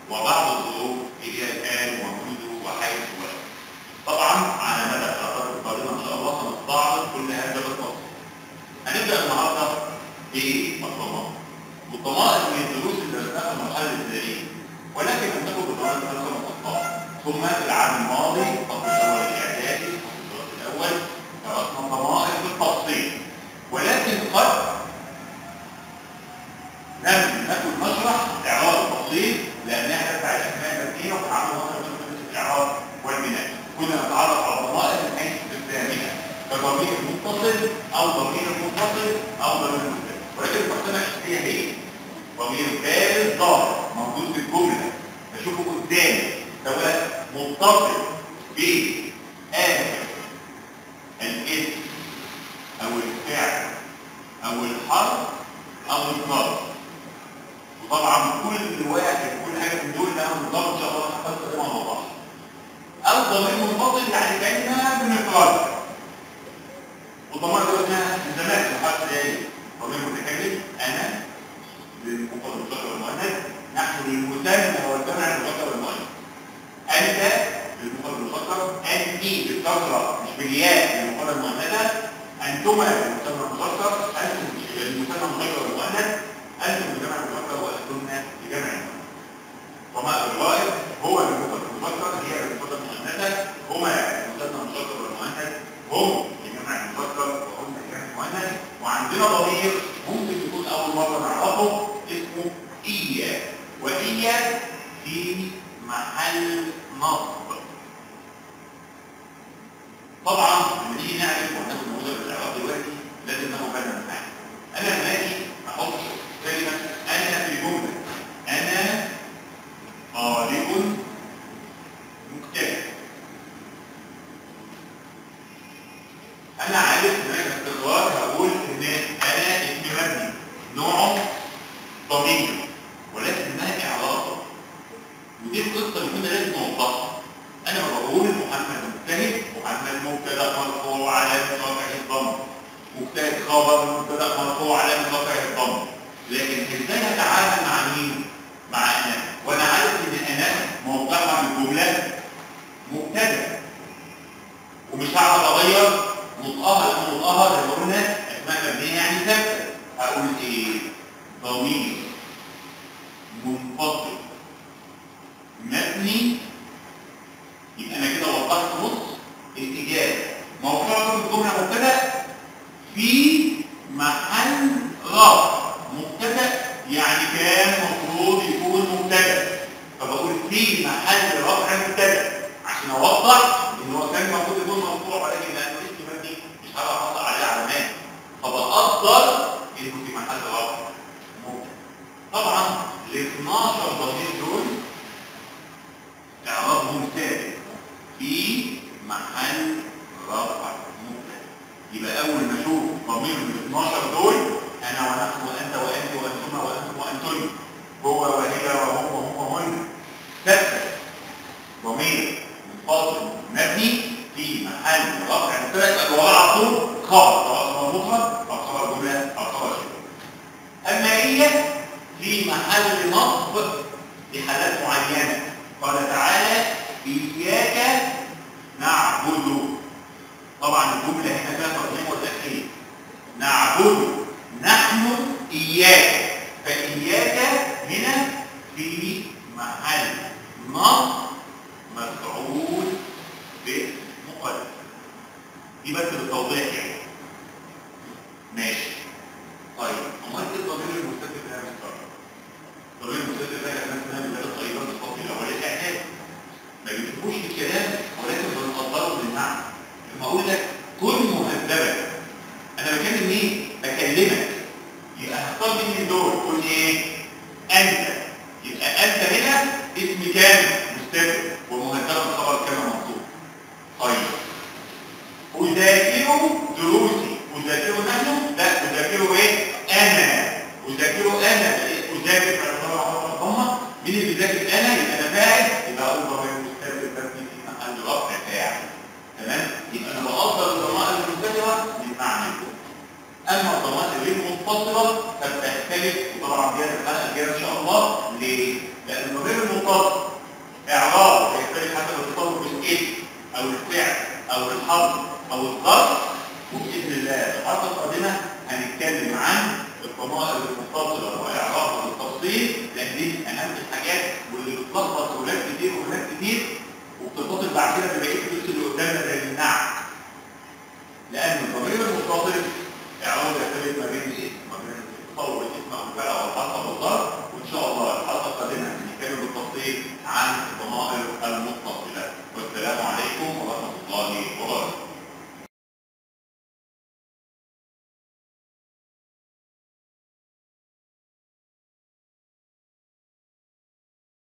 وبعض الظروف هي الان ومنذ وحيث ولا طبعا على مدى الفترات القادمه ان شاء الله سنستعرض كل هذا بالتفصيل هنبدا النهارده بالضمائر والضمائر من الدروس اللي درسناها في المرحله الابتدائيه ولكن لم تكن بالضمائر دراسه مخصصه ثم في العام الماضي الفصل الاول الاعدادي الفصل الاول درسنا الضمائر بالتفصيل ولكن قد لم نكن نشرح اعراب التفصيل لان احنا بتاع الاسماء المبنيه وتعامل مصر في الاعراب والبناء كنا نتعرف على الضمائر من حيث استخدامها كضمير متصل او ضمير منفصل او ضمير متصل ولكن التقسيمه الاساسيه هي ضمير بارز ظاهر موجود في الجمله بشوفه قدامي سواء متصل بآخر الاسم او الفعل او الحرف او الظرف وطبعا كل واحد كل حاجه من دول لها بالظبط ان شاء الله هنحط مع بعض او ضمير منفصل يعني كلمه بنفرد والضمائر دول قلنا من زمان في الحرف ايه ضمير متكلم انا للمفرد المذكر والمؤنث نحن للمثنى والجمع المذكر والمؤنث انت للمفرد المذكر انت بالكسره مش بالياء للمفرد المؤنثه انتما للمثنى المذكر انتم للمثنى المذكر والمؤنث انتم لجمع المذكر وانتن لجمع المؤنث ضمائر الغائب هو للمفرد المذكر هي للمفرد المؤنثه هما للمثنى المذكر والمؤنث هم لجمع المذكر وهم لجمع المؤنث وعندنا ضمير ممكن يكون اول مره نعرفه اسمه إيا وإيا في محل نصب طبعا لما نيجي نعرف وناخد موضوع الاعراب دلوقتي لازم ناخد بالنا من حاجه انا لما اجي احط كلمه انا في جمله انا طالب مكتئب انا عارف ان انا باختصار هقول ان انا اسم مبني نوعه ضمير ولكن انها اعراب ودي القصه اللي كنا لازم نوضحها انا لما بقول محمد مجتهد محمد مبتدا مرفوع على رفعه الضم مجتهد خبر مبتدا مرفوع على رفعه الضم لكن ازاي اتعامل مع مين؟ مع انا وانا عارف ان انا موقعها من الجمله مبتدا ومش هعرف اغير نطقها لان نطقها زي ما قلنا اسماء مبنيه يعني ثابته هقول ايه؟ ضمير منفصل مبني يبقى انا كده وضحت نص الاتجاه موقعه في الجمله مبتدا في محل رفع مبتدا يعني كان المفروض يكون مبتدا فبقول في محل رفع مبتدا عشان اوضح ان هو كان المفروض يكون مرفوع ولكن لانه اسم مبني مش هعرف احط عليه علامات فبقدر انه في محل رفع مبتدا طبعا ال 12 ضمير دول اعرابهم ثابت في محل رفع مبتدا يبقى اول ما اشوف ضمير من 12 دول انا ونحن وانت وانت وانتما وانتم وانتن هو وهي وهم وهم وهن ثابت ضمير منفصل مبني في محل رفع مبتدا يبقى وراه على طول خبر سواء خبر مفرد او خبر جمله او خبر شبه اما هي في محل نصب لحالات معينه قال تعالى اياك نعبد طبعا الجمله هنا فيها تقديم وتاخير نعبد نحن اياك فاياك هنا في محل نصب مفعول بمقدم دي بس للتوضيح يعني ماشي طيب امال ايه الضمير المستتر ده يا مستر الضمير المستتر ده احنا اسمها من الطيبات الصوت الاول الاعداد ما بيكتبوش الكلام ولكن بنقدره بالمعنى لما اقول لك كن مهذبا انا بكلم مين؟ بكلمك يبقى هختار مين من دول قول ايه؟ انت يبقى انت هنا اسم كامل مستتر ومهذبا خبر كامل منصوب طيب أذاكر دروسي أذاكر نحن لا أذاكر إيه أنا أذاكر أنا أذاكر هم مين اللي بيذاكر أنا يبقى أنا فاعل يبقى أقول ضمير مستتر مبني في محل رفع فاعل تمام يبقى أنا بقدر الضمائر المستترة بالمعنى أما الضمائر غير منفصلة فبتختلف وطبعا دي الحلقة الجاية إن شاء الله ليه؟ لأن الضمير المنفصل المتصل اعراب يختلف حسب التصرف بالاسم او الفعل او الحرف او الظرف وباذن الله في الحلقه القادمه هنتكلم عن الضمائر المتصله واعرابها بالتفصيل لان دي اهم الحاجات واللي بتلخبط ولاد كتير وولاد كتير وبتتصل بعد كده ببقيه الفلوس اللي قدامنا زي النعم لان الضمير المتصل اعراب يختلف ما بين ايه؟ ما بين التصور بالاسم او الفعل او الحرف او الظرف وان شاء الله الحلقه القادمه هنتكلم بالتفصيل عن الضمائر